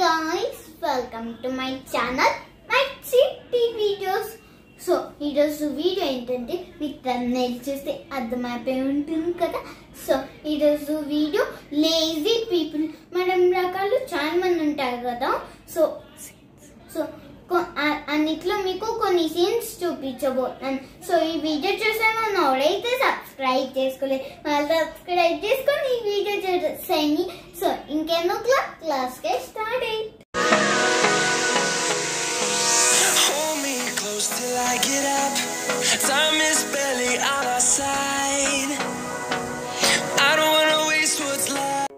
guys, welcome to my channel, my city videos. So ఈరోజు video ఏంటంటే మీకు thumbnail చూస్తే అర్థమైపోయి ఉంటుంది కదా సో ఈరోజు వీడియో లేజీ పీపుల్ మనం రకాలు చాలా మంది ఉంటారు కదా సో సో కొ- ఆ- అన్నిట్లో మీకు కొన్ని సీన్స్ చూపించబోతున్నాను సో ఈ వీడియో చూసే మనం ఎవరైతే సబ్స్క్రైబ్ చేసుకోలేదు వాళ్ళు సబ్స్క్రైబ్ చేసుకొని ఈ వీడియో చూసేయండి సో ఇంకెన్నో క్లాస్ క్లాస్కే స్టార్ట్ అయ్యి Hold me close till I get up. Time is barely on our side. I don't wanna waste what's left.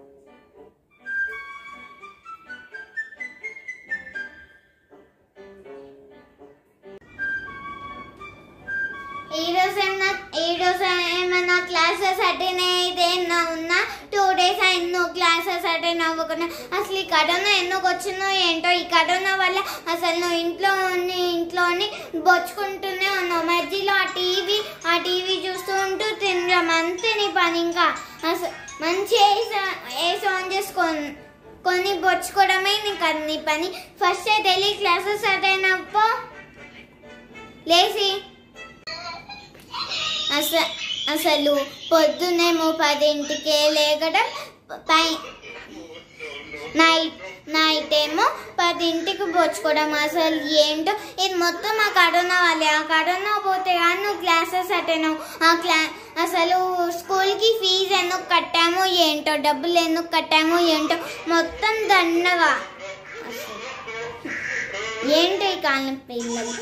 ఈ రోజు ఏమన్నా ఈ రోజు ఏమన్నా క్లాసెస్ అటెండ్ అయితే ఏమన్నా ఉన్నా టూ డేస్ ఎన్నో క్లాసెస్ అటెండ్ అవ్వకుండా అసలు ఈ కరోనా ఎందుకు వచ్చిందో ఏంటో ఈ కరోనా వల్ల అసలు నువ్వు ఇంట్లో ఉండి ఇంట్లోని బొచ్చుకుంటూనే ఉన్నావు మధ్యలో ఆ టీవీ ఆ టీవీ చూస్తూ ఉంటూ తినడం అంతే నీ పని ఇంకా అసలు మంచి ఏసి ఆన్ చేసుకొని కొన్ని బొచ్చుకోవడమే నీకు అది నీ పని ఫస్ట్ అయితే వెళ్ళి క్లాసెస్ అటెండ్ అవ్వ లేచి అసలు అసలు పొద్దున్నేమో పదింటికే లేకడం పై నైట్ నైట్ ఏమో పదింటికి పోచుకోవడం అసలు ఏంటో ఇది మొత్తం ఆ కరోనా వల్లే ఆ కరోనా పోతే కానీ నువ్వు క్లాసెస్ అటెండ్ అవ్వు. ఆ క్లా అసలు స్కూల్కి ఫీజు ఎందుకు కట్టామో ఏంటో డబ్బులు ఎందుకు కట్టామో ఏంటో మొత్తం దండగా అసలు. ఏంటో ఈ కాలం పిల్లలు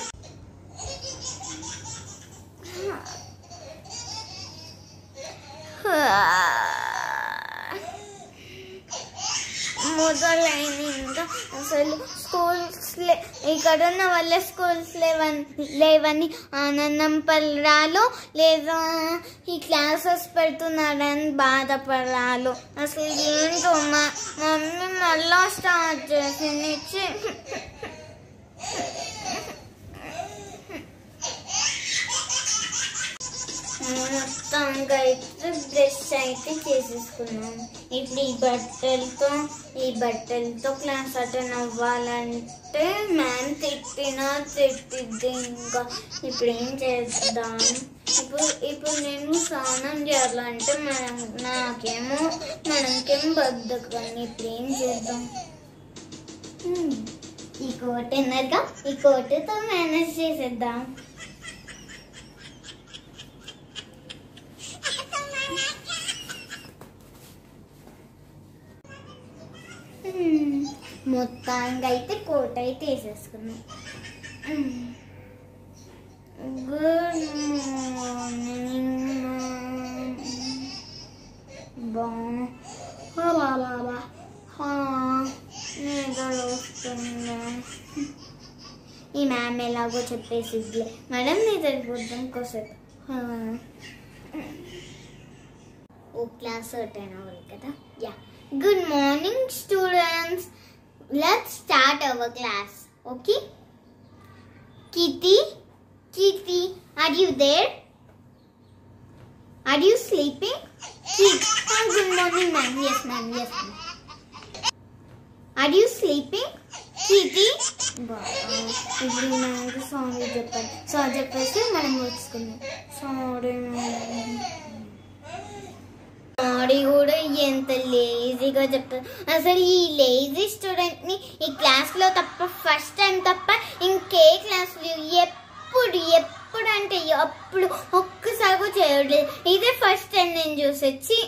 మొదలైంది ఇంకా అసలు స్కూల్స్ లే ఈ కరోనా వల్ల స్కూల్స్ లేవని లేవని ఆనందం పడాలో లేదా ఈ క్లాసెస్ పెడుతున్నారని బాధపడాలో అసలు ఏంటో మా మమ్మీ మళ్ళా స్టార్ట్ చేసింది ఛీ. మొత్తంగా అయితే డ్రెస్ అయితే చేసేసుకున్నాం ఇప్పుడు ఈ బట్టలతో ఈ బట్టలతో క్లాస్ అటెండ్ అవ్వాలంటే మ్యామ్ తిట్టినా తిట్టిద్ది ఇంకా ఇప్పుడు ఏం చేద్దాం ఇప్పుడు ఇప్పుడు నేను స్నానం చేయాలంటే మనం నాకేమో మనకేం బద్దకం ఇప్పుడు ఏం చేద్దాం హ్మ్. ఈ కోట్ ఎన్నర్గా ఈ కోటుతో మేనేజ్ చేసేద్దాం మ్మ్. మొత్తానికి అయితే కోట్ అయితే వేసేసుకున్నాం మ్మ్. గుడ్ మార్నింగ్ బా బా బా బా హా, నిద్ర వస్తుందా ఈ మ్యామ్ ఎలాగో చెప్పేసిద్లే మేడం నిద్రపోద్దాం కోసేపు హా. ఓ క్లాస్ అటెండ్ అవ్వాలి కదా yeah good morning students let's start our class okay కితి కితి are you there are you sleeping good morning ma'am yes ma'am yes ma'am are you sleeping కితి ఇప్పుడు మనకు సారీ చెప్పాలి సారీ చెప్పేసి మనం వచ్చుకున్నాం సారీ మ్యామ్ ఆడి కూడా ఎంత లేజీగా చెప్తారు అసలు ఈ లేజీ స్టూడెంట్ ని ఈ క్లాస్ లో తప్ప ఫస్ట్ టైం తప్ప ఇంకే క్లాస్ ఎప్పుడు ఎప్పుడు అంటే అప్పుడు ఒక్కసారి కూడా చేయలేదు ఇదే ఫస్ట్ టైం నేను చూసొచ్చి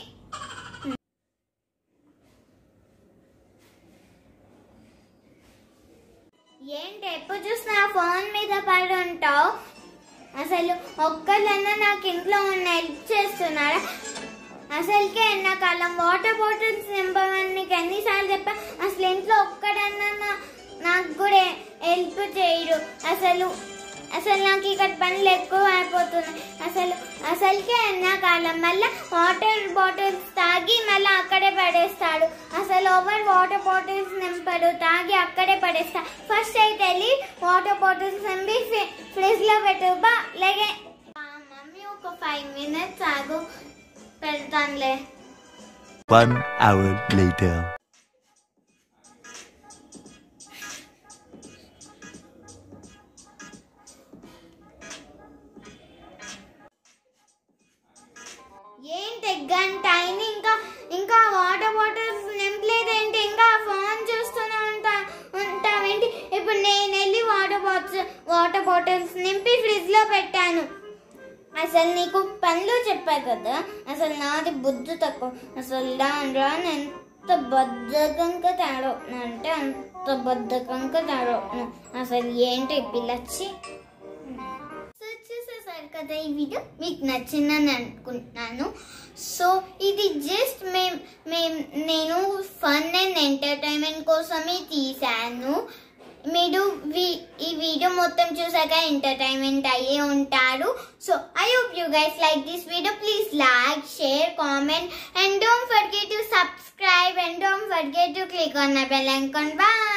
ఏంటి ఎప్పుడు చూసినా ఫోన్ మీద పడి ఉంటావు అసలు ఒక్కళ్ళన్నా నాకు ఇంట్లో ఉన్న హెల్ప్ చేస్తున్నారా అసలుకే ఎండాకాలం వాటర్ బాటిల్స్ నింపమని నీకు ఎన్నిసార్లు చెప్పా అసలు ఇంట్లో ఒక్కడన్నా నా- నాకు కూడా హెల్ప్ చేయడు అసలు అసలు నాకు ఇక్కడ పనులు ఎక్కువ అయిపోతున్నాయి అసలు అసలుకే ఎండాకాలం మళ్ళీ వాటర్ బాటిల్స్ తాగి మళ్ళీ అక్కడే పడేస్తాడు అసలు ఓవర్ వాటర్ బాటిల్స్ నింపడు తాగి అక్కడే పడేస్తా ఫస్ట్ అయితే వెళ్ళి వాటర్ బాటిల్స్ నింపి ఫ్రిడ్జ్ లో పెట్టు బా లేగే ఆ, మమ్మీ ఒక ఫైవ్ మినిట్స్ ఆగు పెడతానులే One hour later. బాటిల్స్ నింపి ఫ్రిడ్జ్ లో పెట్టాను అసలు నీకు పనులు చెప్పా కదా అసలు నాది బుద్ధి తక్కువ అసలు రాను రాను ఎంత బద్ధకంగా తయారవుతున్నా అంటే అంత బద్ధకంగా తయారవుతున్నా అసలు ఏంటి ఈ పిల్లచ్చి సో చూసేసారు కదా ఈ వీడియో మీకు నచ్చిందని అనుకుంటున్నాను సో ఇది జస్ట్ మేం మేం నేను ఫన్ అండ్ ఎంటర్టైన్మెంట్ కోసమే తీశాను మీరు వి- ఈ వీడియో మొత్తం చూసాక ఎంటర్టైన్మెంట్ అయ్యే ఉంటారు so I hope you guys like this video please like share comment and don't forget to subscribe and don't forget to click on the bell icon bye